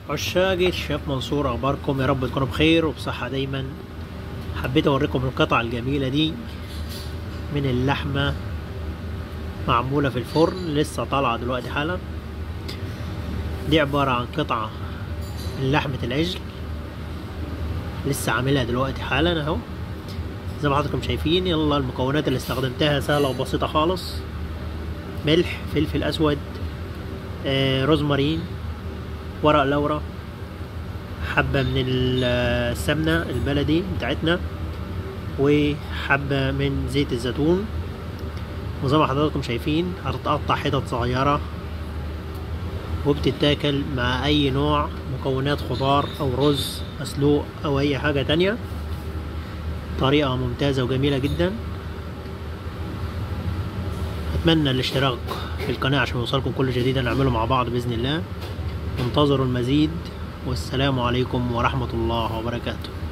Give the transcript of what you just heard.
عشاقي الشيف منصور اخباركم يا رب تكونوا بخير وبصحة دايما حبيت اوريكم القطعة الجميلة دي من اللحمة معمولة في الفرن لسه طالعة دلوقتي حالا دي عبارة عن قطعة من لحمة العجل لسه عاملها دلوقتي حالا اهو زي ما حضراتكم شايفين يلا المكونات اللي استخدمتها سهلة وبسيطة خالص ملح فلفل اسود آه، روزمارين ورق لورا حبة من السمنة البلدي بتاعتنا وحبة من زيت الزيتون وزي ما حضراتكم شايفين هتتقطع حتت صغيرة وبتتاكل مع أي نوع مكونات خضار أو رز مسلوق أو أي حاجة تانية طريقة ممتازة وجميلة جدا أتمنى الاشتراك في القناة عشان يوصلكم كل جديد نعمله مع بعض بإذن الله انتظروا المزيد والسلام عليكم ورحمة الله وبركاته